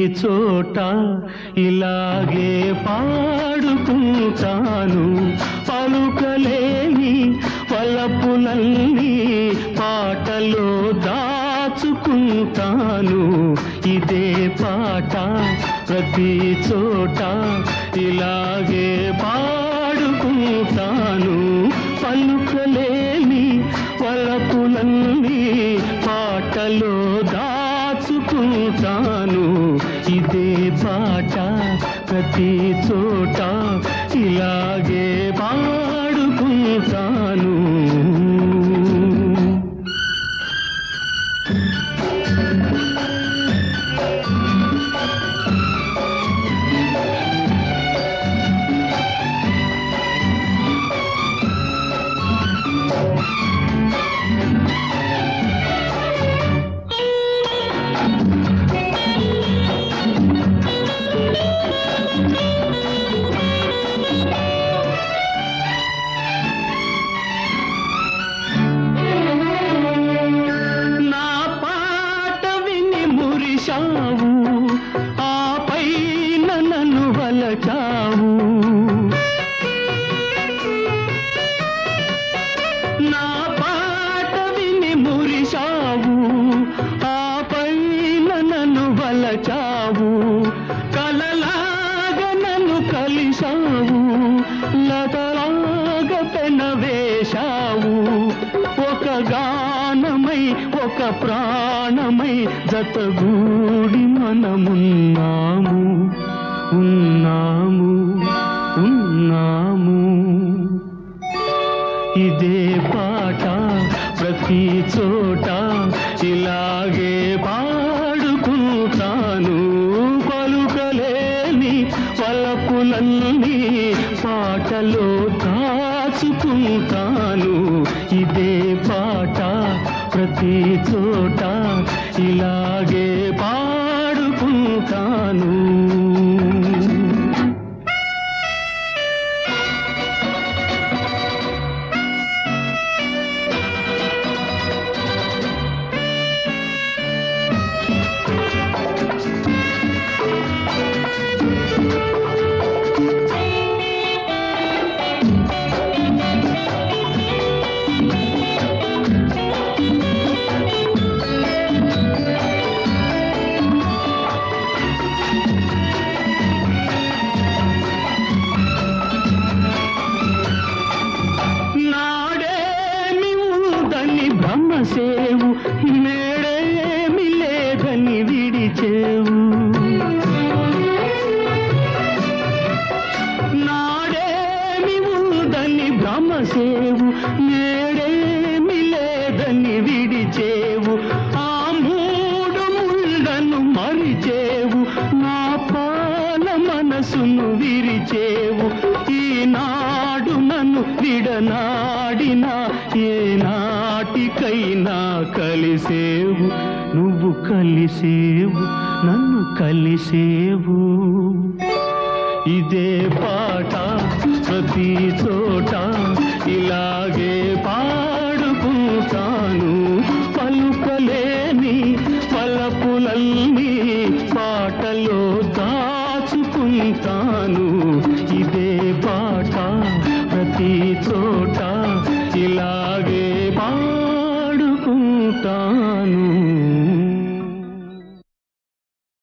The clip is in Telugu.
చోట ఇలాగే పాడుకుంటాను పలుకలేని పలపులన్నీ పాటలో దాచుకుంటాను ఇదే పాట ప్రతి చోట ఇలాగే పాడుకుంటాను పలుకలేని వలపులన్నీ పాటలో దాచుకుంటాను ఇదే పాట ప్రతి చోట ఇలాగే పాడుకుంటాను నా పాట విని మురిశావు ఆపై నన్ను వలచావు నా పాట విని మురిశావు ఆపై నన్ను వలచావు కలలాగా నన్ను కలిశావు లతలాగా పెనవేశావు ఒక గానమై ఒక ప్రాణమై జతగూడి మనమున్నాము ఉన్నాము ఉన్నాము ఇదే పాట ప్రతి చోట ఇలాగే పాడుకుంటాను పలుకలేని పలపులన్నీ పాటలో దాచుకుంటాను ఇదే పాట ప్రతి చోట ఇలాగే పాడుకుంటాను నాడేమి ఉందని భ్రమసేవు నేడేమి లేదని విడిచేవు నాడేమి ఉందని భ్రమసేవు నేడేమి లేదని విడిచేవు ఆ మూడు ముళ్ళను మరిచేవు నా పాల మనసును విరిచేవు ఈనాడు నన్ను విడనాడిన ఏనాటికైనా కలిసేవు నువ్వు కలిసేవు నన్ను కలిసేవు ఇదే పాట ప్రతి చోట ఇలాగే